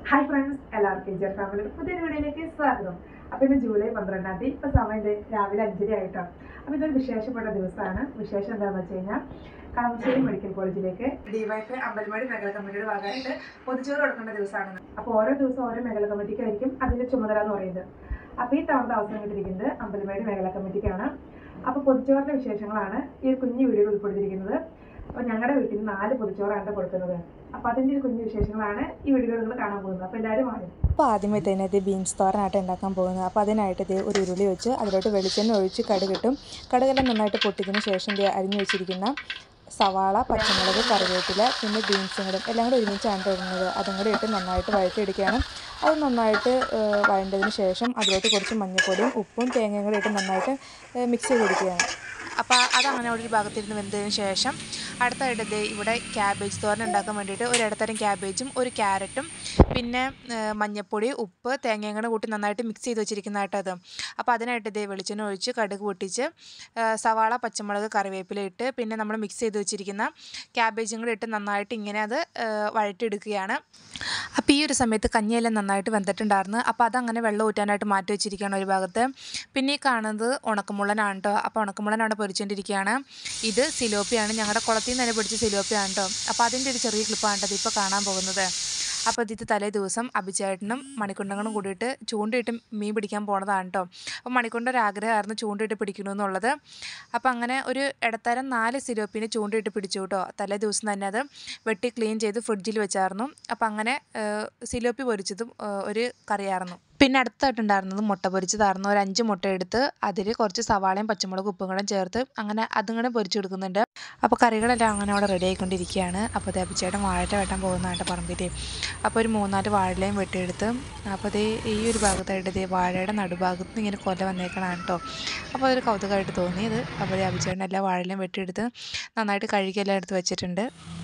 hi friends എല്ലാവർക്കും ജെർ ഫാമിലിയുടെ പുതിയൊരു വീഡിയോയിലേക്ക് സ്വാഗതം അപ്പോൾ ഇന്ന് ജൂലൈ പന്ത്രണ്ടാം തീയതി ഇപ്പോൾ സമയം ദേ രാവിലെ അഞ്ചര ആയിട്ടാണ് അപ്പോൾ ഇതൊരു വിശേഷപ്പെട്ട ദിവസമാണ് വിശേഷം എന്താണെന്ന് വെച്ച് കഴിഞ്ഞാൽ കളമശ്ശേരി മെഡിക്കൽ കോളേജിലേക്ക് ഡിവൈഫ് അമ്പലമടി മേഖല കമ്മിറ്റിയുടെ ഭാഗമായിട്ട് പൊതുച്ചോറ് കൊടുക്കേണ്ട ദിവസമാണ് അപ്പോൾ ഓരോ ദിവസം ഓരോ മേഖല കമ്മിറ്റിക്കായിരിക്കും അതിൻ്റെ ചുമതല എന്ന് പറയുന്നത് അപ്പോൾ ഈ തവണ അവസരം കിട്ടിയിരിക്കുന്നത് അമ്പലമേട് മേഖല കമ്മിറ്റിക്കാണ് അപ്പോൾ പൊതുച്ചോറിൻ്റെ വിശേഷങ്ങളാണ് ഈ ഒരു കുഞ്ഞു വീഡിയോയിൽ ഉൾപ്പെടുത്തിയിരിക്കുന്നത് അപ്പോൾ ഞങ്ങളുടെ വീട്ടിൽ നാല് പൊതിച്ചോറാണ് കൊടുക്കുന്നത് അപ്പോൾ അതിൻ്റെ ഒരു കുഞ്ഞു വിശേഷങ്ങളാണ് ഈ വീഡിയോയിൽ നിങ്ങൾ കാണാൻ പോകുന്നത് അപ്പോൾ എല്ലാവരും വാങ്ങും അപ്പോൾ ആദ്യമേ തന്നെ ഇത് ബീൻസ് തോരനായിട്ട് ഉണ്ടാക്കാൻ പോകുന്നത് അപ്പോൾ അതിനായിട്ട് ഇത് ഒരു ഉരുളി വെച്ച് അതിലോട്ട് വെളിച്ചെണ്ണ ഒഴിച്ച് കടുകിട്ടും കടുകെല്ലാം നന്നായിട്ട് പൊട്ടിച്ചതിന് ശേഷം ഇത് അരിഞ്ഞു വെച്ചിരിക്കുന്ന സവാള പച്ചമുളക് കറിവേപ്പില പിന്നെ ബീൻസും കൂടെ എല്ലാം കൂടെ ഒരുമിച്ചാണ് ഇടുന്നത് അതും കൂടെ ഇട്ട് നന്നായിട്ട് വഴറ്റിയെടുക്കുകയാണ് അത് നന്നായിട്ട് ഏഹ്, വഴണ്ടതിന് ശേഷം അതിലോട്ട് കുറച്ച് മഞ്ഞൾപ്പൊടിയും ഉപ്പും തേങ്ങയും കൂടെ ഇട്ട് നന്നായിട്ട് ഏഹ്, മിക്സ് ചെയ്തെടുക്കുകയാണ് അപ്പോൾ അതങ്ങനെ ഒരു ഭാഗത്തിരുന്ന് വെന്തതിന് ശേഷം അടുത്തായിട്ട് ദേ ഇവിടെ ക്യാബേജ് തോരൻ ഉണ്ടാക്കാൻ വേണ്ടിയിട്ട് ഒരു ഇടത്തരം ക്യാബേജും ഒരു ക്യാരറ്റും പിന്നെ ഏഹ്, മഞ്ഞൾപ്പൊടി ഉപ്പ് തേങ്ങയും കൂടെ കൂട്ടി നന്നായിട്ട് മിക്സ് ചെയ്ത് വെച്ചിരിക്കുന്നതായിട്ട് അത് അപ്പോൾ അതിനായിട്ട് ഇതേ വെളിച്ചെണ്ണ ഒഴിച്ച് കടുക് പൊട്ടിച്ച് ഏഹ്, സവാള പച്ചമുളക് കറിവേപ്പില ഇട്ട് പിന്നെ നമ്മൾ മിക്സ് ചെയ്ത് വെച്ചിരിക്കുന്ന ക്യാബേജും കൂടെ ഇട്ട് നന്നായിട്ട് ഇങ്ങനെ അത് ഏഹ്, വഴറ്റിയെടുക്കുകയാണ് അപ്പോൾ ഈ ഒരു സമയത്ത് കഞ്ഞിയെല്ലാം നന്നായിട്ട് വെന്തിട്ടുണ്ടായിരുന്നു അപ്പോൾ അതങ്ങനെ വെള്ളം ഊറ്റാനായിട്ട് മാറ്റി വെച്ചിരിക്കുകയാണ് ഒരു ഭാഗത്ത് പിന്നെ ഈ കാണുന്നത് ഉണക്കമുള്ളനാണ് കേട്ടോ അപ്പോൾ ഉണക്കമുള്ളൻ അവിടെ പൊരിച്ചുകൊണ്ടിരിക്കുകയാണ് ഇത് സിലോപ്പിയാണ് ഞങ്ങളുടെ കുളത്തിൽ നിന്ന് തന്നെ പിടിച്ച സിലോപ്പിയാണ് കേട്ടോ അപ്പോൾ അതിൻ്റെ ഒരു ചെറിയ ക്ലിപ്പാണ് കേട്ടോ ഇപ്പോൾ കാണാൻ പോകുന്നത് അപ്പോൾ ഇത് തലേ ദിവസം അഭിചേട്ടനും മണിക്കുണ്ടങ്ങളും കൂടിയിട്ട് ചൂണ്ടയിട്ട് മീൻ പിടിക്കാൻ പോണതാണ് കേട്ടോ അപ്പോൾ മണിക്കുണ്ട ഒരു ആഗ്രഹമായിരുന്നു ചൂണ്ടയിട്ട് പിടിക്കണമെന്നുള്ളത് അപ്പോൾ അങ്ങനെ ഒരു ഇടത്തരം നാല് സിലോപ്പിനെ ചൂണ്ടയിട്ട് പിടിച്ചു കേട്ടോ തലേ ദിവസം തന്നെ അത് വെട്ടി ക്ലീൻ ചെയ്ത് ഫ്രിഡ്ജിൽ വെച്ചായിരുന്നു അപ്പോൾ അങ്ങനെ ഏഹ്, സിലോപ്പി പൊരിച്ചതും ഏഹ്, ഒരു കറിയായിരുന്നു പിന്നെ അടുത്തായിട്ടുണ്ടായിരുന്നത് മുട്ട പൊരിച്ചതായിരുന്നു ഒരു അഞ്ച് മുട്ട എടുത്ത് അതിൽ കുറച്ച് സവാളയും പച്ചമുളകും ഉപ്പും കൂടെ ചേർത്ത് അങ്ങനെ അതും കൂടെ പൊരിച്ചെടുക്കുന്നുണ്ട് അപ്പോൾ കറികളെല്ലാം അങ്ങനെ അവിടെ റെഡി ആയിക്കൊണ്ടിരിക്കുകയാണ് അപ്പോൾ ദേപ്പിച്ചേട്ടൻ വാഴ വെട്ടാൻ പോകുന്നതായിട്ട് പറമ്പിൽ അപ്പോൾ ഒരു മൂന്നാല് വാഴലയും വെട്ടിയെടുത്ത് അപ്പോൾ ഇത് ഈ ഒരു ഭാഗത്തായിട്ട് ഇത് വാഴയുടെ നടുഭാഗത്ത് നിന്ന് ഇങ്ങനെ കൊല വന്നേക്കണതാണ് കേട്ടോ അപ്പോൾ അതൊരു കൗതുകമായിട്ട് തോന്നിയത് അപ്പോൾ അഭിചേട്ടൻ എല്ലാ വാഴലയും വെട്ടിയെടുത്ത് നന്നായിട്ട് കഴുകിയെല്ലാം എടുത്ത് വെച്ചിട്ടുണ്ട്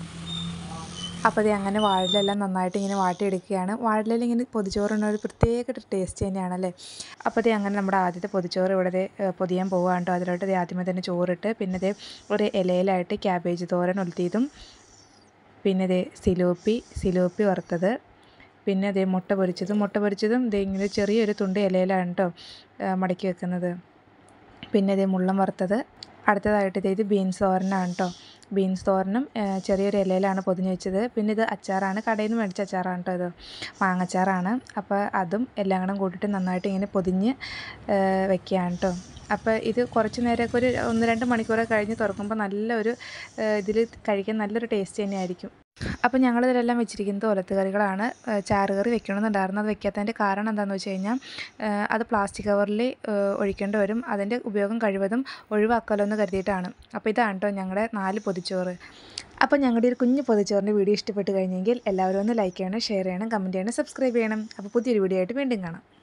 അപ്പോൾ ഇത് അങ്ങനെ വാഴലെല്ലാം നന്നായിട്ട് ഇങ്ങനെ വാട്ടിയെടുക്കുകയാണ് വാഴലയിൽ ഇങ്ങനെ പൊതിച്ചോറിന് ഒരു പ്രത്യേക ടേസ്റ്റ് തന്നെയാണല്ലേ അപ്പോൾ ഇത് അങ്ങനെ നമ്മുടെ ആദ്യത്തെ പൊതിച്ചോറ് ഇവിടെ ദേ, ഏഹ്, പൊതിയാൻ പോവുകയാണ് കേട്ടോ അതിലോട്ട് ഇത് ആദ്യമേ തന്നെ ചോറിട്ട് പിന്നെ ഇത് ഒരു ഇലയിലായിട്ട് ക്യാബേജ് തോരൻ ഒലുത്തിയതും പിന്നെ ഇത് സിലോപ്പി സിലോപ്പി വറുത്തത് പിന്നെ അതേ മുട്ട പൊരിച്ചതും മുട്ട പൊരിച്ചതും ഇത് ഇങ്ങനെ ചെറിയൊരു തുണ്ട് ഇലയിലാണ് കേട്ടോ ഏഹ്, മടക്കി വെക്കുന്നത് പിന്നെ ഇത് മുള്ളം വറുത്തത് അടുത്തതായിട്ട് ഇത് ഇത് ബീൻസ് തോരനാണ് കേട്ടോ ബീൻസ് തോരനും ഏഹ്, ചെറിയൊരു ഇലയിലാണ് പൊതിഞ്ഞ് വെച്ചത് പിന്നെ ഇത് അച്ചാറാണ് കടയിൽ നിന്ന് മേടിച്ച അച്ചാറാണ് കേട്ടോ ഇത് മാങ്ങച്ചാറാണ് അപ്പോൾ അതും എല്ലാം കൂടെ കൂട്ടിയിട്ട് നന്നായിട്ട് ഇങ്ങനെ പൊതിഞ്ഞ് ഏഹ്, വെക്കുകയാണ് കേട്ടോ അപ്പോൾ ഇത് കുറച്ച് നേരമൊക്കെ ഒരു ഒന്ന് രണ്ട് മണിക്കൂറൊക്കെ കഴിഞ്ഞ് തുറക്കുമ്പോൾ നല്ലൊരു ഇതിൽ കഴിക്കാൻ നല്ലൊരു ടേസ്റ്റ് തന്നെയായിരിക്കും അപ്പോൾ ഞങ്ങളിതിലെല്ലാം വെച്ചിരിക്കുന്നത് ഒലത്ത് കറികളാണ് ഏഹ് ചാറുകറി വെക്കണമെന്നുണ്ടായിരുന്നു അത് വെക്കാത്തതിൻ്റെ കാരണം എന്താണെന്ന് വെച്ച് കഴിഞ്ഞാൽ ഏഹ് അത് പ്ലാസ്റ്റിക് കവറിൽ ഏഹ് ഒഴിക്കേണ്ടി വരും അതിൻ്റെ ഉപയോഗം കഴിവതും ഒഴിവാക്കാമല്ലോ എന്ന് കരുതിയിട്ടാണ് അപ്പോൾ ഇതാണ് കേട്ടോ ഞങ്ങളുടെ നാല് പൊതിച്ചോറ് അപ്പോൾ ഞങ്ങളുടെ ഒരു കുഞ്ഞു പൊതിച്ചോറിൻ്റെ വീഡിയോ ഇഷ്ടപ്പെട്ട് കഴിഞ്ഞെങ്കിൽ എല്ലാവരും ഒന്ന് ലൈക്ക് ചെയ്യണം ഷെയർ ചെയ്യണം കമൻറ്റ് ചെയ്യണം സബ്സ്ക്രൈബ് ചെയ്യണം അപ്പോൾ പുതിയൊരു വീഡിയോ ആയിട്ട് വീണ്ടും കാണാം